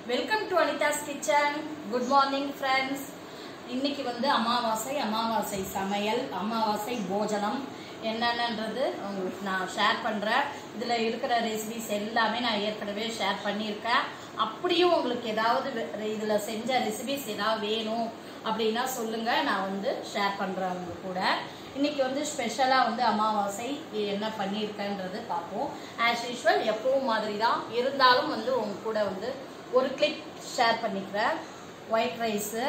welcome to Anitha's kitchen good morning friends இன்னைக்கு வந்து அமாவாசை அமாவாசை சமையல் அமாவாசை போஜனம் என்னென்னன்றது உங்களுக்கு நான் ஷேர் பண்ணுறேன் இதில் இருக்கிற ரெசிபிஸ் எல்லாமே நான் ஏற்கனவே ஷேர் பண்ணியிருக்கேன் அப்படியும் உங்களுக்கு ஏதாவது இதில் செஞ்ச ரெசிபிஸ் ஏதாவது வேணும் அப்படின்னா சொல்லுங்கள் நான் வந்து ஷேர் பண்ணுறேன் உங்க கூட இன்னைக்கு வந்து ஸ்பெஷலாக வந்து அமாவாசை என்ன பண்ணியிருக்கேன்றது பார்ப்போம் ஆஸ் யூஷுவல் எப்பவும் மாதிரி தான் இருந்தாலும் வந்து உங்க கூட வந்து ஒரு கிளிப் ஷேர் பண்ணிக்கிறேன் ஒயிட் ரைஸு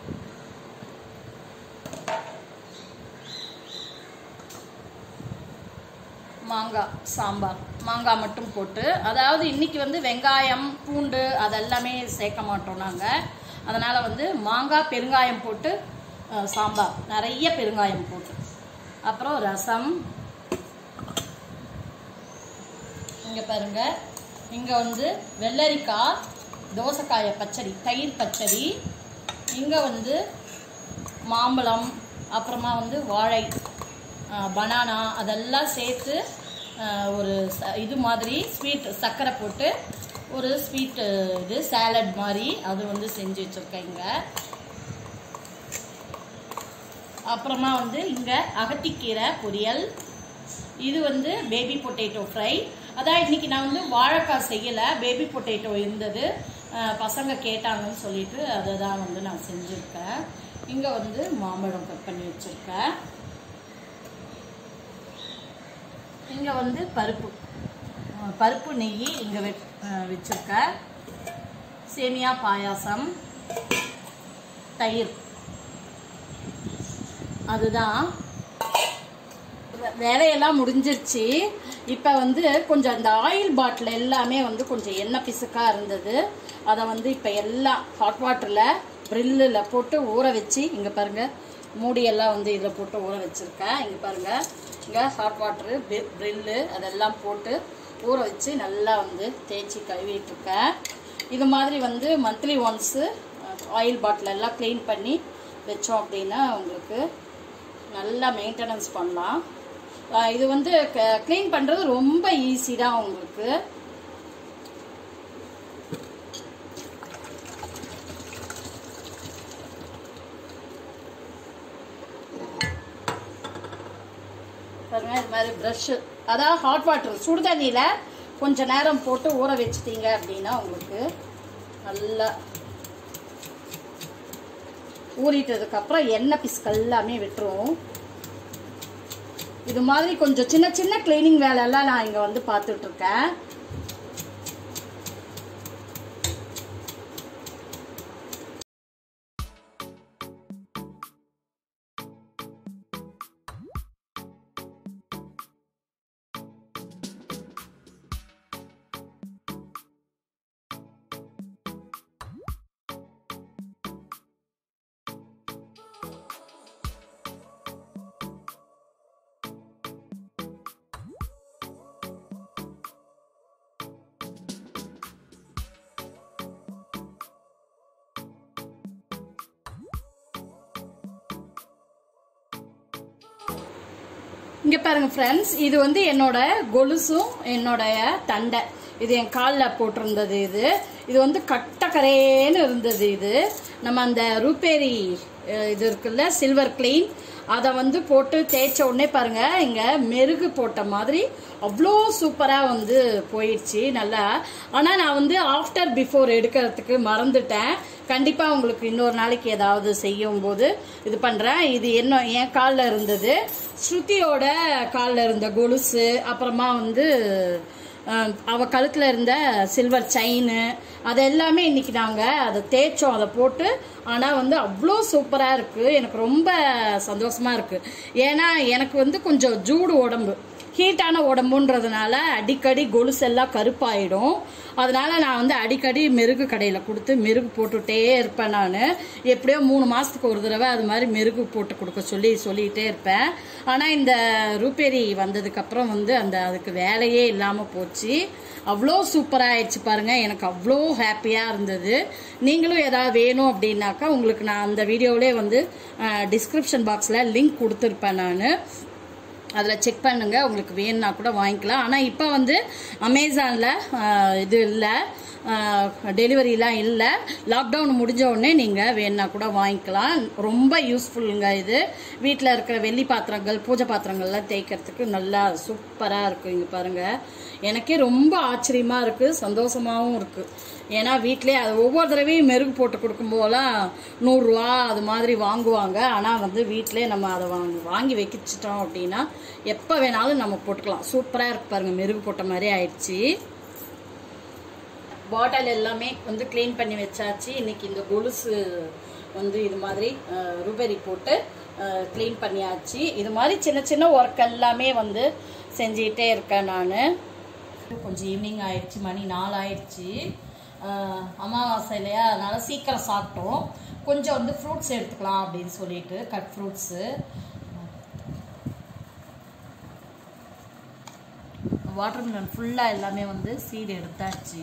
மாங்காய் சாம்பார் மாங்காய் மட்டும் போட்டு அதாவது இன்னைக்கு வந்து வெங்காயம் பூண்டு அதெல்லாமே சேர்க்க மாட்டோம் நாங்கள் அதனால் வந்து மாங்காய் பெருங்காயம் போட்டு அஹ், சாம்பார் நிறைய பெருங்காயம் போட்டு அப்புறம் ரசம் இங்கே பாருங்க இங்கே வந்து வெள்ளரிக்காய் தோசைக்காய பச்சடி தயிர் பச்சடி இங்கே வந்து மாம்பழம் அப்புறமா வந்து வாழை பனானா அதெல்லாம் சேர்த்து ஆஹ், ஒரு ச- இது மாதிரி ஸ்வீட் சர்க்கரை போட்டு ஒரு ஸ்வீட் இது சாலட் மாதிரி அது வந்து செஞ்சு வச்சுருக்கேங்க அப்புறமா வந்து இங்கே அகத்திக்கீரை பொரியல் இது வந்து பேபி பொட்டேட்டோ ஃப்ரை அதான் இன்னைக்கு நான் வந்து வாழைக்காய் செய்யலை பேபி பொட்டேட்டோ இருந்தது அஹ் பசங்க கேட்டாங்கன்னு சொல்லிட்டு அதை தான் வந்து நான் செஞ்சுருக்கேன் இங்கே வந்து மாம்பழம் கட் பண்ணி வச்சுருக்கேன் இங்கே வந்து பருப்பு அஹ் பருப்பு நெய் இங்கே வெ வச்சுருக்கேன் சேமியா பாயாசம் தயிர் அதுதான் வே- வேலையெல்லாம் முடிஞ்சிருச்சு இப்போ வந்து கொஞ்சம் அந்த ஆயில் பாட்டில் எல்லாமே வந்து கொஞ்சம் எண்ணெய் பிசுக்காக இருந்தது அதை வந்து இப்போ எல்லாம் ஹாட் வாட்டரில் ப்ரில்லில் போட்டு ஊற வச்சு இங்கே பாருங்கள் மூடியெல்லாம் வந்து இதில் போட்டு ஊற வச்சுருக்கேன் இங்கே பாருங்கள் இங்கே ஹாட் வாட்டரு ப்ரில்லு அதெல்லாம் போட்டு ஊற வச்சு நல்லா வந்து தேய்ச்சி கழுவிட்டு இருக்கேன் இது மாதிரி வந்து மந்த்லி ஒன்ஸு ஆயில் பாட்டில் எல்லாம் க்ளீன் பண்ணி வச்சோம் அப்படின்னா உங்களுக்கு நல்லா மெயின்டெனன்ஸ் பண்ணலாம் அஹ் இது வந்து க்ளீன் பண்ணுறது ரொம்ப ஈஸி தான் உங்களுக்கு பாருங்க இது மாதிரி ப்ரஷ்ஷு அதாவது ஹாட் வாட்டர் சுடு தண்ணியில் கொஞ்ச நேரம் போட்டு ஊற வச்சிட்டீங்க அப்படின்னா உங்களுக்கு நல்லா ஊறிட்டதுக்கப்புறம் எண்ணெய் பிஸ்கு எல்லாமே விட்டுரும் இது மாதிரி கொஞ்சம் சின்ன சின்ன கிளீனிங் வேலையெல்லாம் நான் இங்கே வந்து பார்த்துட்டு இருக்கேன் இங்க பாருங்க ஃப்ரெண்ட்ஸ் இது வந்து என்னோட கொலுசும் என்னோடைய தண்டை இது என் காலில் போட்டிருந்தது இது இது வந்து கட்டக்கரேன்னு இருந்தது இது நம்ம அந்த ரூபேரி அஹ், இது இருக்குல்ல சில்வர் கிளீன் அதை வந்து போட்டு தேய்ச்ச உடனே பாருங்க இங்க மெருகு போட்ட மாதிரி அவ்வளோ சூப்பராக வந்து போயிடுச்சு நல்லா ஆனால் நான் வந்து ஆஃப்டர் பிஃபோர் எடுக்கிறதுக்கு மறந்துட்டேன் கண்டிப்பாக உங்களுக்கு இன்னொரு நாளைக்கு ஏதாவது செய்யும் போது இது பண்ணுறேன் இது என்ன என் காலில் இருந்தது ஸ்ருதியோட காலில் இருந்த கொலுசு அப்புறமா வந்து அஹ், அவ கழுத்தில் இருந்த சில்வர் செயின் அது எல்லாமே இன்னைக்கு நாங்கள் அதை தேய்ச்சோம் அதை போட்டு ஆனால் வந்து அவ்வளோ சூப்பராக இருக்குது எனக்கு ரொம்ப சந்தோஷமாக இருக்குது ஏன்னா எனக்கு வந்து கொஞ்சம் ஜூடு உடம்பு ஹீட்டான உடம்புன்றதுனால அடிக்கடி கொலுசு எல்லாம் கருப்பாயிடும் அதனால நான் வந்து அடிக்கடி மெருகு கடையில் கொடுத்து மெருகு போட்டுட்டே இருப்பேன் நான் எப்படியோ மூணு மாதத்துக்கு ஒரு தடவை அது மாதிரி மெருகு போட்டு கொடுக்க சொல்லி சொல்லிகிட்டே இருப்பேன் ஆனால் இந்த ரூபேரி வந்ததுக்கப்புறம் வந்து அந்த அதுக்கு வேலையே இல்லாமல் போச்சு அவ்வளோ சூப்பராக ஆயிடுச்சு பாருங்க எனக்கு அவ்வளோ ஹாப்பியாக இருந்தது நீங்களும் ஏதாவது வேணும் அப்படின்னாக்கா உங்களுக்கு நான் அந்த வீடியோவிலே வந்து டிஸ்கிரிப்ஷன் பாக்ஸில் லிங்க் கொடுத்துருப்பேன் நான் அதில் செக் பண்ணுங்க உங்களுக்கு வேணும்னா கூட வாங்கிக்கலாம் ஆனால் இப்போ வந்து அமேசானில் இது இல்லை டெலிவரிலாம் இல்லை லாக்டவுன் முடிஞ்ச உடனே நீங்கள் வேணும்னா கூட வாங்கிக்கலாம் ரொம்ப யூஸ்ஃபுல்லுங்க இது வீட்டில் இருக்கிற வெள்ளி பாத்திரங்கள் பூஜை பாத்திரங்கள்லாம் தேய்க்கிறதுக்கு நல்லா சூப்பராக இருக்கும் இங்கே பாருங்கள் எனக்கே ரொம்ப ஆச்சரியமாக இருக்குது சந்தோஷமாகவும் இருக்குது ஏன்னா வீட்டிலே அது ஒவ்வொரு தடவையும் மெருகு போட்டு கொடுக்கும்போதெல்லாம் நூறுரூவா அது மாதிரி வாங்குவாங்க ஆனால் வந்து வீட்டிலே நம்ம அதை வாங்கி வாங்கி வைக்கிச்சிட்டோம் அப்படின்னா எப்போ வேணாலும் நம்ம போட்டுக்கலாம் சூப்பராக இருக்கு பாருங்க மெருகு போட்ட மாதிரி ஆயிடுச்சு பாட்டில் எல்லாமே வந்து க்ளீன் பண்ணி வச்சாச்சு இன்னைக்கு இந்த கொலுசு வந்து இது மாதிரி ருபெரி போட்டு க்ளீன் பண்ணியாச்சு இது மாதிரி சின்ன சின்ன ஒர்க் எல்லாமே வந்து செஞ்சுக்கிட்டே இருக்கேன் நான் கொஞ்சம் ஈவினிங் ஆயிடுச்சு மணி நாலு ஆயிடுச்சு அஹ், அமாவாசை இல்லையா அதனால சீக்கிரம் சாப்பிட்டோம் கொஞ்சம் வந்து ஃப்ரூட்ஸ் எடுத்துக்கலாம் அப்படின்னு சொல்லிட்டு கட் ஃப்ரூட்ஸு வாட்டர்மெலன் ஃபுல்லாக எல்லாமே வந்து சீடு எடுத்தாச்சு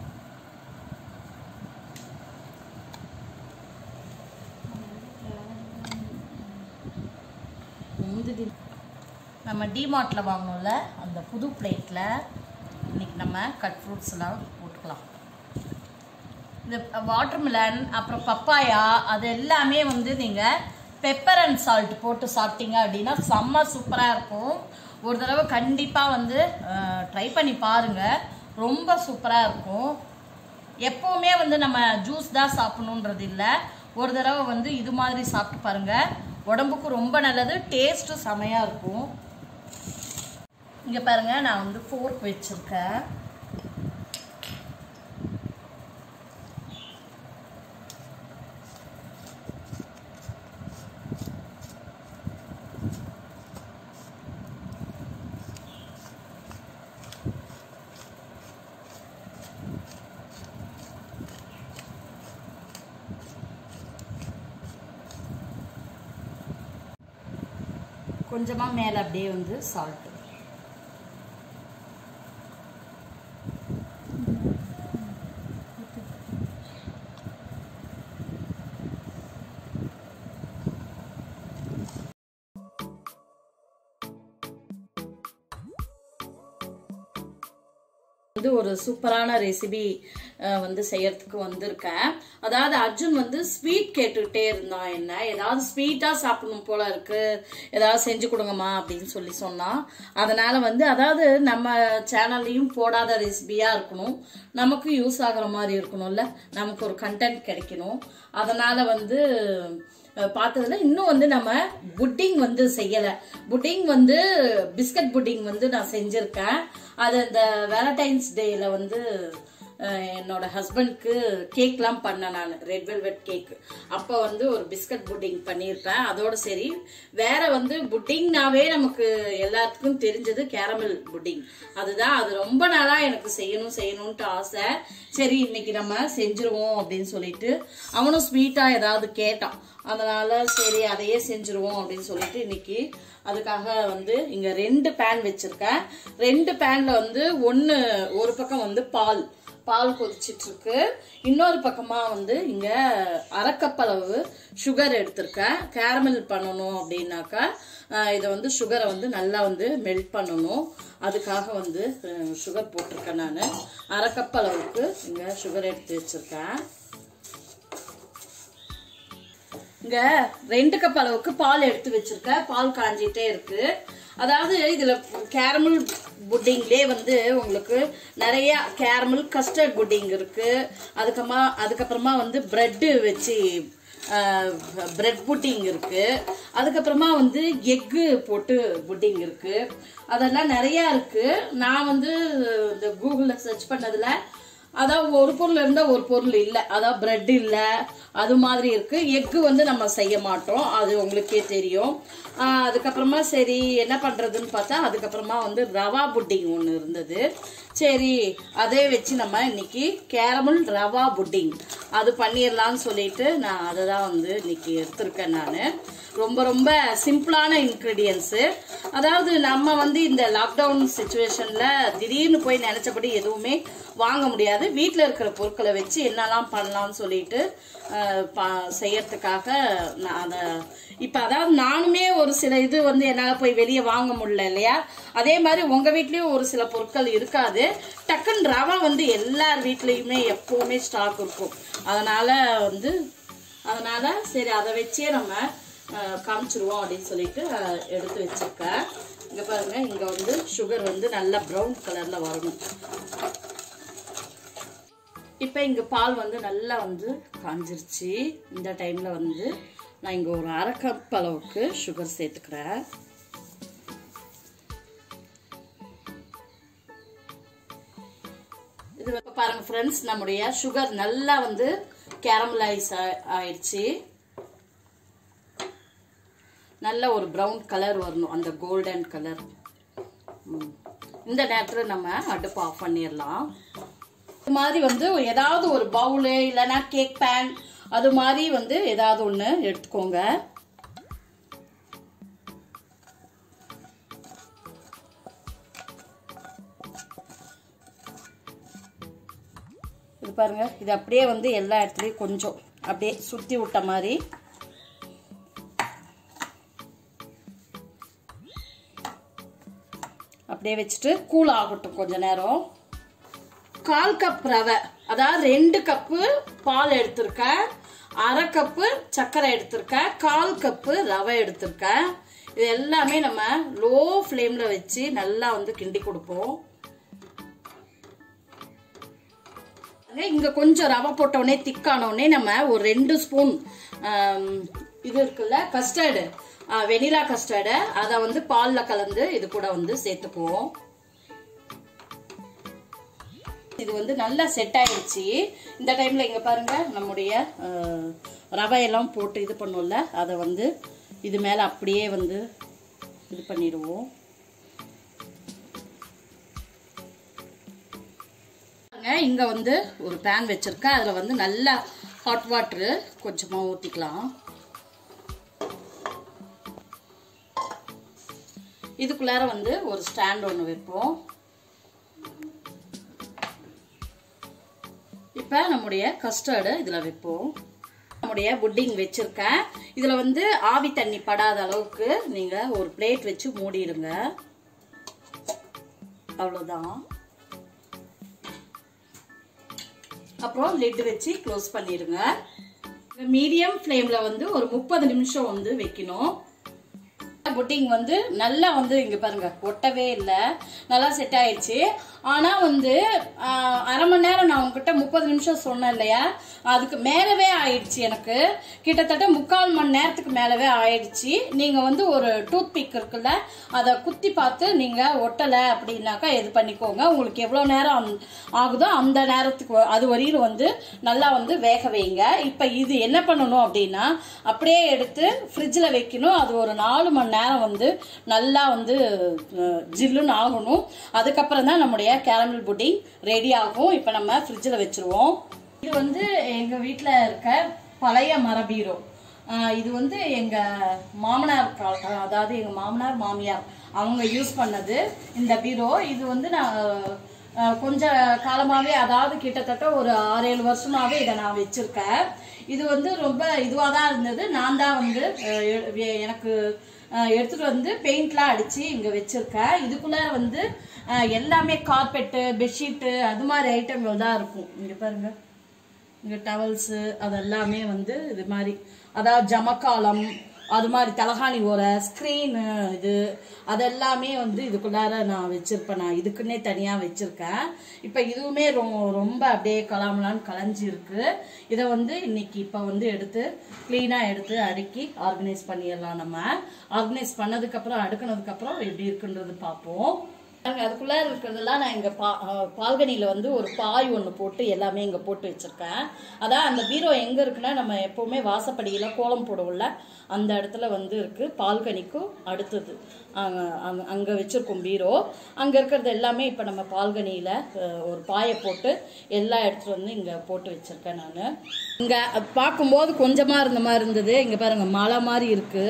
முந்திரி நம்ம டிமார்ட்டில் வாங்கினோம்ல அந்த புது பிளேட்டில் இன்னைக்கு நம்ம கட் ஃப்ரூட்ஸ் எல்லாம் போட்டுக்கலாம் இந்த வாட்டர்மெலன் அப்புறம் பப்பாயா அது எல்லாமே வந்து நீங்கள் பெப்பர் அண்ட் சால்ட் போட்டு சாப்பிட்டீங்க அப்படின்னா செம்ம சூப்பராக இருக்கும் ஒரு தடவை கண்டிப்பாக வந்து ட்ரை பண்ணி பாருங்கள் ரொம்ப சூப்பராக இருக்கும் எப்போவுமே வந்து நம்ம ஜூஸ் தான் சாப்பிடணுன்றது இல்லை ஒரு தடவை வந்து இது மாதிரி சாப்பிட்டு பாருங்க உடம்புக்கு ரொம்ப நல்லது டேஸ்ட்டும் செமையாக இருக்கும் இங்கே பாருங்க நான் வந்து ஃபோர்க் வச்சுருக்கேன் கொஞ்சமாக மேலே அப்படியே வந்து சால்ட்டு வந்து ஒரு சூப்பரான ரெசிபி வந்து செய்யறதுக்கு வந்திருக்கேன் அதாவது அர்ஜுன் வந்து ஸ்வீட் கேட்டுக்கிட்டே இருந்தான் என்ன ஏதாவது ஸ்வீட்டா சாப்பிடணும் போல இருக்கு ஏதாவது செஞ்சு கொடுங்கம்மா அப்படின்னு சொல்லி சொன்னான் அதனால வந்து அதாவது நம்ம சேனல்லையும் போடாத ரெசிபியா இருக்கணும் நமக்கு யூஸ் ஆகுற மாதிரி இருக்கணும்ல நமக்கு ஒரு கண்டென்ட் கிடைக்கணும் அதனால வந்து அஹ், பார்த்ததுல இன்னும் வந்து நம்ம புட்டிங் வந்து செய்யல புட்டிங் வந்து பிஸ்கட் புட்டிங் வந்து நான் செஞ்சிருக்கேன் அது இந்த வேலண்டைன்ஸ் டேல வந்து அஹ், என்னோட ஹஸ்பண்ட்க்கு கேக்லாம் பண்ணேன் நான் ரெட் வெல்வெட் கேக் அப்போ வந்து ஒரு பிஸ்கட் புட்டிங் பண்ணியிருப்பேன் அதோட சரி வேற வந்து புட்டிங்னாவே நமக்கு எல்லாத்துக்கும் தெரிஞ்சது கேரமல் புட்டிங் அதுதான் அது ரொம்ப நாளா எனக்கு செய்யணும் செய்யணும்ட்டு ஆசை சரி இன்னைக்கு நம்ம செஞ்சிருவோம் அப்படின்னு சொல்லிட்டு அவனும் ஸ்வீட்டா ஏதாவது கேட்டான் அதனால சரி அதையே செஞ்சுருவோம் அப்படின்னு சொல்லிட்டு இன்னைக்கு அதுக்காக வந்து இங்க ரெண்டு பேன் வச்சிருக்கேன் ரெண்டு பேன்ல வந்து ஒன்னு ஒரு பக்கம் வந்து பால் பால் கொதிச்சிட்டு இருக்கு இன்னொரு பக்கமா வந்து இங்க அரைக்கப்பளவு சுகர் எடுத்திருக்கேன் கேரமல் பண்ணணும் அப்படின்னாக்கா ஆஹ் இதை வந்து சுகரை வந்து நல்லா வந்து மெல்ட் பண்ணணும் அதுக்காக வந்து சுகர் போட்டிருக்கேன் நான் அரை கப் அளவுக்கு இங்க சுகர் எடுத்து வச்சிருக்கேன் இங்க ரெண்டு கப் அளவுக்கு பால் எடுத்து வச்சிருக்கேன் பால் காஞ்சிட்டே இருக்கு அதாவது இதுல கேரமல் புட்டிங்லேயே வந்து உங்களுக்கு நிறைய கேரமல் கஸ்டர்ட் புட்டிங் இருக்கு அதுக்கப்புறமா அதுக்கப்புறமா வந்து பிரெட்டு வச்சு பிரெட் புட்டிங் இருக்கு அதுக்கப்புறமா வந்து எக்கு போட்டு புட்டிங் இருக்கு அதெல்லாம் நிறைய இருக்கு நான் வந்து இந்த கூகுள்ல சர்ச் பண்ணதுல அதாவது ஒரு பொருள் இருந்தா ஒரு பொருள் இல்ல அதாவது பிரெட் இல்ல அது மாதிரி இருக்கு எக்கு வந்து நம்ம செய்ய மாட்டோம் அது உங்களுக்கே தெரியும் ஆஹ் அதுக்கப்புறமா சரி என்ன பண்றதுன்னு பார்த்தா அதுக்கப்புறமா வந்து ரவா புட்டிங் ஒன்று இருந்தது சரி அதே வச்சு நம்ம இன்னைக்கு கேரமல் ரவா புட்டிங் அது பண்ணிடலாம்னு சொல்லிட்டு நான் அதை தான் வந்து இன்னைக்கு எடுத்திருக்கேன் நான் ரொம்ப ரொம்ப சிம்பிளான இன்க்ரீடியன்ஸு அதாவது நம்ம வந்து இந்த லாக்டவுன் சுச்சுவேஷன்ல திடீர்னு போய் நினைச்சபடி எதுவுமே வாங்க முடியாது வீட்டில் இருக்கிற பொருட்களை வச்சு என்னெல்லாம் பண்ணலாம்னு சொல்லிட்டு அஹ், ப- செய்யறதுக்காக நான் அதை இப்போ அதாவது நானுமே ஒரு சில இது வந்து என்னால போய் வெளியே வாங்க முடியல இல்லையா அதே மாதிரி உங்க வீட்லயும் ஒரு சில பொருட்கள் இருக்காது டக்குன்னு ரவை வந்து எல்லார் வீட்லயுமே எப்பவுமே ஸ்டாக் இருக்கும் அதனால வந்து அதனால சரி அதை வச்சே நம்ம அஹ், காமிச்சிருவோம் அப்படின்னு சொல்லிட்டு அஹ், எடுத்து வச்சிருக்கேன் இங்க பாருங்க இங்க வந்து சுகர் வந்து நல்லா ப்ரௌன் கலர்ல வரணும் இப்போ இங்கே பால் வந்து நல்லா வந்து காஞ்சிருச்சு இந்த டைமில் வந்து நான் இங்கே ஒரு அரை கப் அளவுக்கு சுகர் சேர்த்துக்கிறேன் இது வந்து பாருங்க ஃப்ரெண்ட்ஸ் நம்முடைய சுகர் நல்லா வந்து கேரமலைஸ் ஆயிடுச்சு நல்ல ஒரு ப்ரௌன் கலர் வரணும் அந்த கோல்டன் கலர் இந்த நேரத்தில் நம்ம அடுப்பு ஆஃப் பண்ணிடலாம் இது மாதிரி வந்து ஏதாவது ஒரு பவுலு இல்லைன்னா கேக் பேன் அது மாதிரி வந்து ஏதாவது ஒன்று எடுத்துக்கோங்க இது பாருங்க இது அப்படியே வந்து எல்லா இடத்துலையும் கொஞ்சம் அப்படியே சுற்றி விட்ட மாதிரி அப்படியே வச்சுட்டு கூல் ஆகட்டும் கொஞ்ச நேரம் கால் கப் ரவை அதாவது ரெண்டு கப்பு பால் எடுத்திருக்கேன் அரை கப்பு சர்க்கரை எடுத்திருக்கேன் கால் கப்பு ரவை எடுத்திருக்கேன் இது எல்லாமே நம்ம லோ ஃப்ளேம்ல வச்சு நல்லா வந்து கிண்டி கொடுப்போம் இங்க கொஞ்சம் ரவை போட்டோடனே திக்கானோடனே நம்ம ஒரு ரெண்டு ஸ்பூன் இது இருக்குல்ல கஸ்டர்டு வெனிலா கஸ்டர்டு அதை வந்து பாலில் கலந்து இது கூட வந்து சேர்த்துக்குவோம் இது வந்து நல்லா செட் ஆயிடுச்சு இந்த டைம்ல இங்க பாருங்க நம்முடைய அஹ், ரவையெல்லாம் போட்டு இது பண்ணோம்ல அதை வந்து இது மேல அப்படியே வந்து இது பண்ணிடுவோம் பாருங்க, இங்க வந்து ஒரு பேன் வச்சிருக்கேன் அதுல வந்து நல்லா ஹாட் வாட்டரு கொஞ்சமா ஊத்திக்கலாம் இதுக்குள்ளார வந்து ஒரு ஸ்டாண்ட் ஒன்று வைப்போம் இப்போ நம்முடைய கஸ்டர்டு இதில் வைப்போம் நம்முடைய புட்டிங் வச்சிருக்கேன் இதில் வந்து ஆவி தண்ணி படாத அளவுக்கு நீங்கள் ஒரு பிளேட் வச்சு மூடிடுங்க அவ்வளோதான் அப்புறம் லிட் வச்சு க்ளோஸ் பண்ணிடுங்க மீடியம் ஃப்ளேமில் வந்து ஒரு முப்பது நிமிஷம் வந்து வைக்கணும் புட்டிங் வந்து நல்லா வந்து இங்க பாருங்க ஒட்டவே இல்லை நல்லா செட் ஆயிடுச்சு ஆனா வந்து ஆஹ், அரை மணி நேரம் நான் உங்ககிட்ட முப்பது நிமிஷம் சொன்னேன் இல்லையா அதுக்கு மேலவே ஆயிடுச்சு எனக்கு கிட்டத்தட்ட முக்கால் மணி நேரத்துக்கு மேலவே ஆயிடுச்சு நீங்க வந்து ஒரு டூத் பிக் இருக்குல்ல அதை குத்தி பார்த்து நீங்க ஒட்டலை அப்படின்னாக்கா இது பண்ணிக்கோங்க உங்களுக்கு எவ்வளவு நேரம் அந்த- ஆகுதோ அந்த நேரத்துக்கு வ- அது வரையிலும் வந்து நல்லா வந்து வேக வைங்க இப்ப இது என்ன பண்ணணும் அப்படின்னா அப்படியே எடுத்து ஃப்ரிட்ஜில் வைக்கணும் அது ஒரு நாலு மணி நேரம் வந்து நல்லா வந்து அஹ், ஜில்லுன்னு ஆகணும் அதுக்கப்புறம் தான் நம்முடைய கேரமல் புட்டிங் ரெடி ஆகும் இப்போ நம்ம ஃப்ரிட்ஜில் வச்சிருவோம் இது வந்து எங்க வீட்டில் இருக்க பழைய மர பீரோ ஆஹ் இது வந்து எங்க மாமனார் கால- ஆஹ் அதாவது எங்க மாமனார் மாமியார் அவங்க யூஸ் பண்ணது இந்த பீரோ இது வந்து நான் ஆஹ் கொஞ்ச காலமாவே அதாவது கிட்டத்தட்ட ஒரு ஆறு ஏழு வருஷமாவே இதை நான் வச்சிருக்கேன் இது வந்து ரொம்ப இதுவாக தான் இருந்தது நான் தான் வந்து ஆஹ் எ- எ- எனக்கு ஆஹ் எடுத்துட்டு வந்து பெயிண்ட்லாம் அடிச்சு இங்க வச்சிருக்கேன் இதுக்குள்ள வந்து ஆஹ் எல்லாமே கார்பெட்டு பெட்ஷீட்டு அது மாதிரி ஐட்டங்கள் தான் இருக்கும் இங்க பாருங்க இங்க டவல்ஸு அதெல்லாமே வந்து இது மாதிரி அதாவது ஜமக்காலம் அது மாதிரி தலகாணி ஓரை ஸ்க்ரீனு இது அதெல்லாமே வந்து இதுக்குள்ளார நான் வச்சிருப்பேன் நான் இதுக்குன்னே தனியாக வச்சிருக்கேன் இப்போ இதுவுமே ரொ- ரொம்ப அப்படியே கலாமலான்னு கலைஞ்சி இருக்கு இதை வந்து இன்னைக்கு இப்போ வந்து எடுத்து க்ளீனாக எடுத்து அடுக்கி ஆர்கனைஸ் பண்ணிடலாம் நம்ம ஆர்கனைஸ் பண்ணதுக்கப்புறம் அடுக்கினதுக்கப்புறம் எப்படி இருக்குன்றது பார்ப்போம் பாருங்க, அதுக்குள்ள இருக்கிறதெல்லாம் நான் இங்க பா அஹ் பால்கனியில வந்து ஒரு பாய் ஒன்று போட்டு எல்லாமே இங்க போட்டு வச்சிருக்கேன் அதான் அந்த பீரோ எங்க இருக்குன்னா நம்ம எப்பவுமே வாசப்படியில கோலம் போடுவோம்ல அந்த இடத்துல வந்து இருக்கு பால்கனிக்கும் அடுத்தது அங்க அங்க- அங்க வச்சிருக்கோம் பீரோ அங்க இருக்கிறது எல்லாமே இப்ப நம்ம பால்கனியில அஹ், ஒரு பாயை போட்டு எல்லா இடத்துல வந்து இங்க போட்டு வச்சிருக்கேன் நான் இங்க பார்க்கும்போது கொஞ்சமா இருந்த மாதிரி இருந்தது இங்க பாருங்க மலை மாதிரி இருக்கு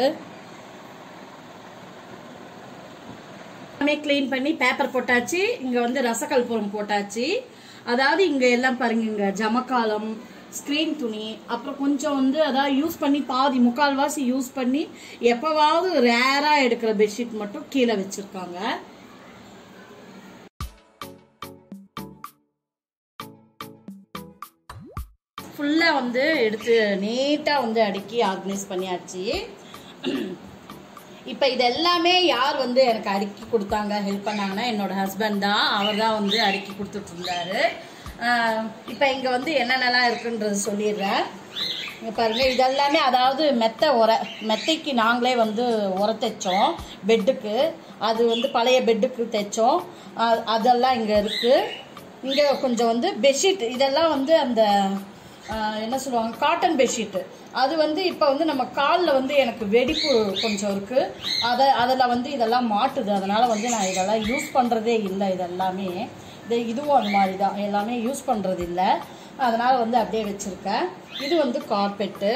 எல்லாமே க்ளீன் பண்ணி பேப்பர் போட்டாச்சு இங்க வந்து ரசக்கல்புரம் போட்டாச்சு அதாவது இங்க எல்லாம் பாருங்க இங்க ஜமக்காலம் ஸ்க்ரீன் துணி அப்புறம் கொஞ்சம் வந்து அதாவது யூஸ் பண்ணி பாதி முக்கால்வாசி யூஸ் பண்ணி எப்பவாவது ரேராக எடுக்கிற பெட்ஷீட் மட்டும் கீழே வச்சுருக்காங்க ஃபுல்லாக வந்து எடுத்து நீட்டாக வந்து அடுக்கி ஆர்கனைஸ் பண்ணியாச்சு இப்போ இது எல்லாமே யார் வந்து எனக்கு அடுக்கி கொடுத்தாங்க ஹெல்ப் பண்ணாங்கன்னா என்னோட ஹஸ்பண்ட் தான் அவர் தான் வந்து அடுக்கி கொடுத்துட்டு இருந்தாரு இப்போ இங்கே வந்து என்னென்னலாம் இருக்குன்றது சொல்லிடுறேன் இங்கே பாருங்க இதெல்லாமே அதாவது மெத்தை உர மெத்தைக்கு நாங்களே வந்து உர தைச்சோம் பெட்டுக்கு அது வந்து பழைய பெட்டுக்கு தைச்சோம் அ- அதெல்லாம் இங்கே இருக்குது இங்கே கொஞ்சம் வந்து பெட்ஷீட் இதெல்லாம் வந்து அந்த ஆஹ், என்ன சொல்லுவாங்க காட்டன் பெட்ஷீட்டு அது வந்து இப்போ வந்து நம்ம காலில் வந்து எனக்கு வெடிப்பு கொஞ்சம் இருக்குது அதை அதில் வந்து இதெல்லாம் மாட்டுது அதனால் வந்து நான் இதெல்லாம் யூஸ் பண்ணுறதே இல்லை இதெல்லாமே இது இதுவும் அது மாதிரி தான் எல்லாமே யூஸ் பண்ணுறது இல்லை அதனால் வந்து அப்படியே வச்சுருக்கேன் இது வந்து கார்பெட்டு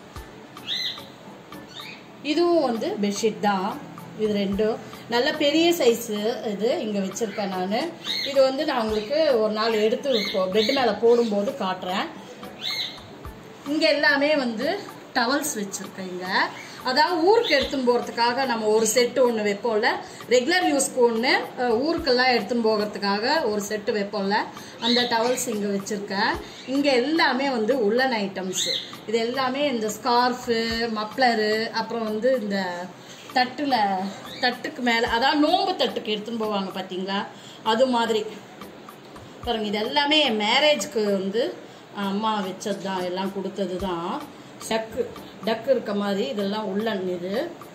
இதுவும் வந்து பெட்ஷீட் தான் இது ரெண்டும் நல்ல பெரிய சைஸு இது இங்கே வச்சுருக்கேன் நான் இது வந்து நான் உங்களுக்கு ஒரு நாள் எடுத்து பெட் மேலே போடும்போது காட்டுறேன் இங்கே எல்லாமே வந்து டவல்ஸ் வச்சுருக்கேன் இங்கே அதாவது ஊருக்கு எடுத்துன்னு போகிறதுக்காக நம்ம ஒரு செட்டு ஒன்று வைப்போம்ல ரெகுலர் யூஸ்க்கு ஒன்று ஊருக்கெல்லாம் எடுத்துன்னு போகிறதுக்காக ஒரு செட்டு வைப்போம்ல அந்த டவல்ஸ் இங்கே வச்சுருக்கேன் இங்கே எல்லாமே வந்து உள்ளன் ஐட்டம்ஸு இது எல்லாமே இந்த ஸ்கார்ஃபு மப்ளரு அப்புறம் வந்து இந்த தட்டில் தட்டுக்கு மேலே அதாவது நோம்பு தட்டுக்கு எடுத்துன்னு போவாங்க பார்த்தீங்களா அது மாதிரி பாருங்க இது எல்லாமே என் மேரேஜ்க்கு வந்து அம்மா வச்சது தான் எல்லாம் கொடுத்தது தான் டக்கு டக்கு இருக்க மாதிரி இதெல்லாம் உள்ளன் இது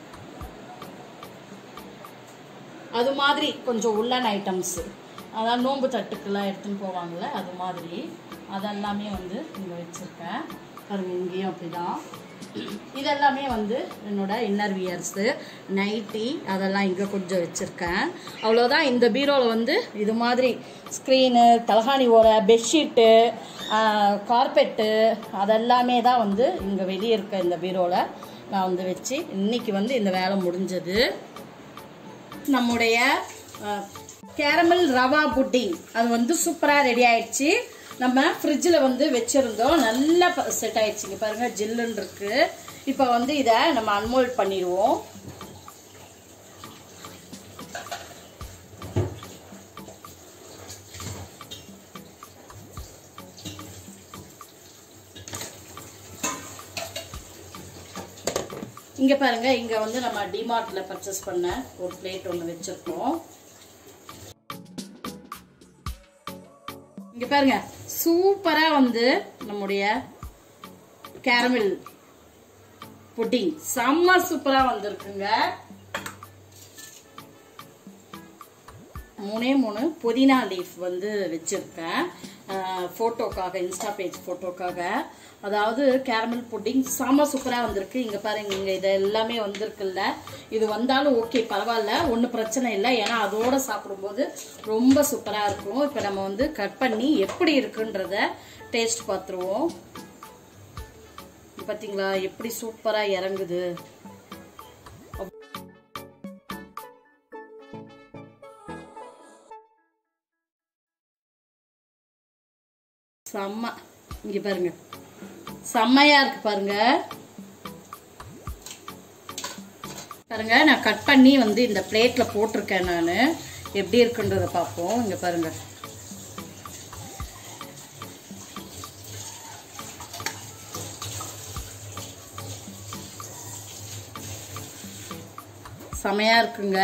அது மாதிரி கொஞ்சம் உள்ளன் ஐட்டம்ஸு அதான் நோன்பு தட்டுக்கெல்லாம் எடுத்துன்னு போவாங்கள்ல அது மாதிரி அதெல்லாமே வந்து இங்கே வச்சுருக்கேன் பாருங்க இங்கேயும் அப்படிதான் இதெல்லாமே வந்து என்னோட இன்னர் வியர்ஸு நைட்டி அதெல்லாம் இங்கே கொஞ்சம் வச்சுருக்கேன் அவ்வளோதான் இந்த பீரோவில் வந்து இது மாதிரி ஸ்க்ரீனு தலகாணி ஓரை பெட்ஷீட்டு கார்பெட்டு அதெல்லாமே தான் வந்து இங்கே வெளியே இருக்க இந்த பீரோவில் நான் வந்து வச்சு இன்னைக்கு வந்து இந்த வேலை முடிஞ்சது நம்முடைய கேரமல் ரவா புட்டிங் அது வந்து சூப்பராக ரெடி ஆயிடுச்சு நம்ம ஃப்ரிட்ஜில் வந்து வச்சுருந்தோம் நல்லா செட் ஆயிடுச்சுங்க பாருங்க ஜில்லுன்னு இருக்கு இப்போ வந்து இதை நம்ம அன்மோல்ட் பண்ணிடுவோம் இங்க பாருங்க இங்க வந்து நம்ம டிமார்ட்ல பர்ச்சேஸ் பண்ண ஒரு பிளேட் ஒன்று வச்சிருக்கோம் இங்க பாருங்க சூப்பரா வந்து நம்முடைய கேரமல் புட்டிங் செம்ம சூப்பரா வந்திருக்குங்க மூணே மூணு புதினா லீஃப் வந்து வச்சிருக்கேன் ஃபோட்டோக்காக இன்ஸ்டா பேஜ் ஃபோட்டோக்காக அதாவது கேரமல் புட்டிங் செம்ம சூப்பராக வந்திருக்கு இங்கே பாருங்க இங்கே இது எல்லாமே வந்திருக்குல்ல இது வந்தாலும் ஓகே பரவாயில்ல ஒன்றும் பிரச்சனை இல்லை ஏன்னா அதோட சாப்பிடும்போது ரொம்ப சூப்பராக இருக்கும் இப்போ நம்ம வந்து கட் பண்ணி எப்படி இருக்குன்றத டேஸ்ட் பார்த்துருவோம் பார்த்தீங்களா எப்படி சூப்பராக இறங்குது செம்ம இங்க பாருங்க செம்மையா இருக்கு பாருங்க பாருங்க நான் கட் பண்ணி வந்து இந்த பிளேட்ல போட்டிருக்கேன் நான் எப்படி இருக்குன்றத பார்ப்போம் இங்க பாருங்க செமையா இருக்குங்க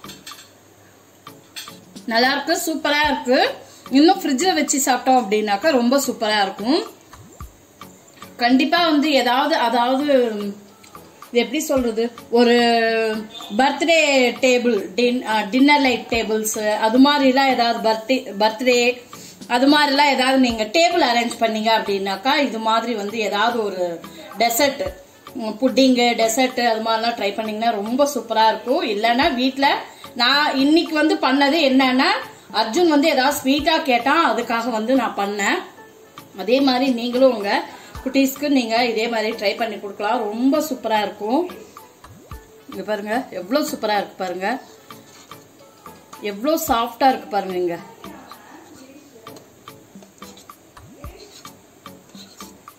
நல்லா இருக்கு சூப்பரா இருக்கு இன்னும் ஃப்ரிட்ஜில் வச்சு சாப்பிட்டோம் அப்படின்னாக்கா ரொம்ப சூப்பரா இருக்கும் கண்டிப்பா வந்து ஏதாவது அதாவது இது எப்படி சொல்றது ஒரு பர்த்டே டேபிள் டின் டின்னர் லைட் டேபிள்ஸ் அது மாதிரிலாம் ஏதாவது பர்த்டே பர்த்டே அது மாதிரிலாம் ஏதாவது நீங்க டேபிள் அரேஞ்ச் பண்ணீங்க அப்படின்னாக்கா இது மாதிரி வந்து ஏதாவது ஒரு டெசர்ட் புட்டிங்கு டெசர்ட் அது மாதிரிலாம் ட்ரை பண்ணீங்கன்னா ரொம்ப சூப்பரா இருக்கும் இல்லைன்னா வீட்டில் நான் இன்னைக்கு வந்து பண்ணது என்னன்னா அர்ஜுன் வந்து ஏதாவது ஸ்வீட்டா கேட்டான் அதுக்காக வந்து நான் பண்ணேன் அதே மாதிரி நீங்களும் உங்க குட்டீஸ்க்கு நீங்க இதே மாதிரி ட்ரை பண்ணி கொடுக்கலாம் ரொம்ப சூப்பரா இருக்கும் இங்க பாருங்க எவ்வளவு சூப்பரா இருக்கு பாருங்க எவ்வளவு சாஃப்டா இருக்கு பாருங்க இங்க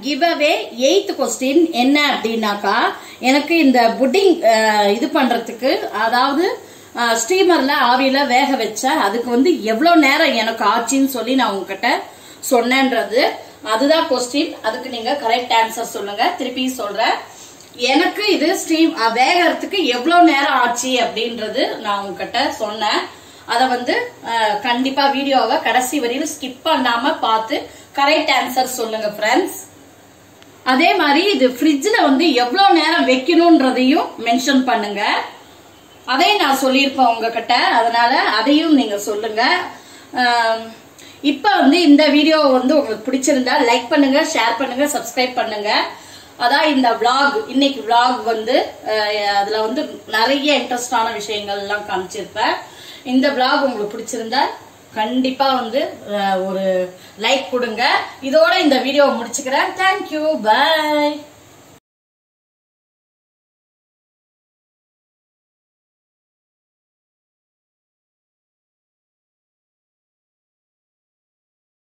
கிவ் அவே எயித் கொஸ்டின் என்ன அப்படின்னாக்கா எனக்கு இந்த புட்டிங் இது பண்றதுக்கு அதாவது ஸ்டீமர்ல ஆவியில வேக வச்ச அதுக்கு வந்து எவ்வளவு நேரம் எனக்கு ஆச்சுன்னு சொல்லி நான் உங்ககிட்ட சொன்னேன்றது அதுதான் கொஸ்டின் அதுக்கு நீங்க கரெக்ட் ஆன்சர் சொல்லுங்க திருப்பி சொல்றேன் எனக்கு இது ஸ்டீம் வேகறதுக்கு எவ்வளவு நேரம் ஆச்சு அப்படின்றது நான் உங்ககிட்ட சொன்னேன் அதை வந்து அஹ், கண்டிப்பா வீடியோவை கடைசி வரையிலும் ஸ்கிப் பண்ணாம பார்த்து கரெக்ட் ஆன்சர் சொல்லுங்க ஃப்ரெண்ட்ஸ் அதே மாதிரி இது ஃப்ரிட்ஜில் வந்து எவ்வளோ நேரம் வைக்கணுன்றதையும் மென்ஷன் பண்ணுங்க அதையும் நான் சொல்லியிருப்பேன் உங்ககிட்ட அதனால அதையும் நீங்க சொல்லுங்க ஆம், இப்போ வந்து இந்த வீடியோ வந்து உங்களுக்கு பிடிச்சிருந்தா லைக் பண்ணுங்க ஷேர் பண்ணுங்க சப்ஸ்கிரைப் பண்ணுங்க அதான் இந்த vlog இன்னைக்கு vlog வந்து அஹ், அதுல வந்து நிறைய இன்ட்ரெஸ்டான விஷயங்கள் எல்லாம் காமிச்சிருப்பேன் இந்த vlog உங்களுக்கு பிடிச்சிருந்தா கண்டிப்பா வந்து அஹ், ஒரு லைக் கொடுங்க இதோட இந்த வீடியோவை முடிச்சுக்கிறேன் தேங்க்யூ பை